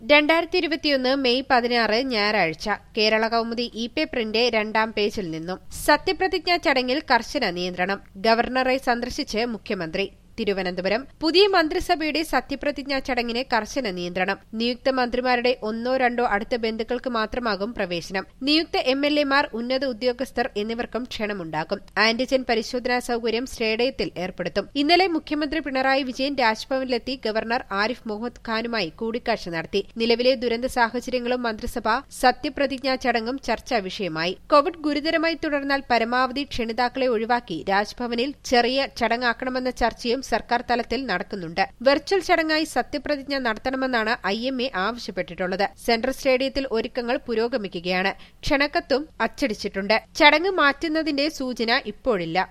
രണ്ടായിരത്തി ഇരുപത്തിയൊന്ന് മെയ് പതിനാറ് ഞായറാഴ്ച കേരള കൗമുദി ഇ പേപ്പറിന്റെ രണ്ടാം പേജിൽ നിന്നും സത്യപ്രതിജ്ഞാ ചടങ്ങിൽ കർശന നിയന്ത്രണം ഗവർണറെ സന്ദർശിച്ച് മുഖ്യമന്ത്രി തിരുവനന്തപുരം പുതിയ മന്ത്രിസഭയുടെ സത്യപ്രതിജ്ഞാ ചടങ്ങിന് കർശന നിയന്ത്രണം നിയുക്ത മന്ത്രിമാരുടെ ഒന്നോ രണ്ടോ അടുത്ത ബന്ധുക്കൾക്ക് മാത്രമാകും പ്രവേശനം നിയുക്ത എം എൽ എമാർ ഉന്നത ഉദ്യോഗസ്ഥർ എന്നിവർക്കും ക്ഷണമുണ്ടാകും ആന്റിജൻ പരിശോധനാ സൌകര്യം ശ്രേഡയത്തിൽ ഏർപ്പെടുത്തും ഇന്നലെ മുഖ്യമന്ത്രി പിണറായി വിജയൻ രാജ്ഭവനിലെത്തി ഗവർണർ ആരിഫ് മുഹമ്മദ് ഖാനുമായി കൂടിക്കാഴ്ച നടത്തി നിലവിലെ ദുരന്ത സാഹചര്യങ്ങളും മന്ത്രിസഭ സത്യപ്രതിജ്ഞാ ചടങ്ങും ചർച്ചാ വിഷയമായി കോവിഡ് ഗുരുതരമായി തുടർന്നാൽ പരമാവധി ക്ഷണിതാക്കളെ ഒഴിവാക്കി രാജ്ഭവനിൽ ചെറിയ ചടങ്ങാക്കണമെന്ന ചർച്ചയും സർക്കാർ തലത്തിൽ നടക്കുന്നുണ്ട് വെർച്വൽ ചടങ്ങായി സത്യപ്രതിജ്ഞ നടത്തണമെന്നാണ് ഐ എം എ ആവശ്യപ്പെട്ടിട്ടുള്ളത് സെൻട്രൽ സ്റ്റേഡിയത്തിൽ ഒരുക്കങ്ങൾ പുരോഗമിക്കുകയാണ് ക്ഷണക്കത്തും അച്ചടിച്ചിട്ടുണ്ട് ചടങ്ങ് മാറ്റുന്നതിന്റെ സൂചന ഇപ്പോഴില്ല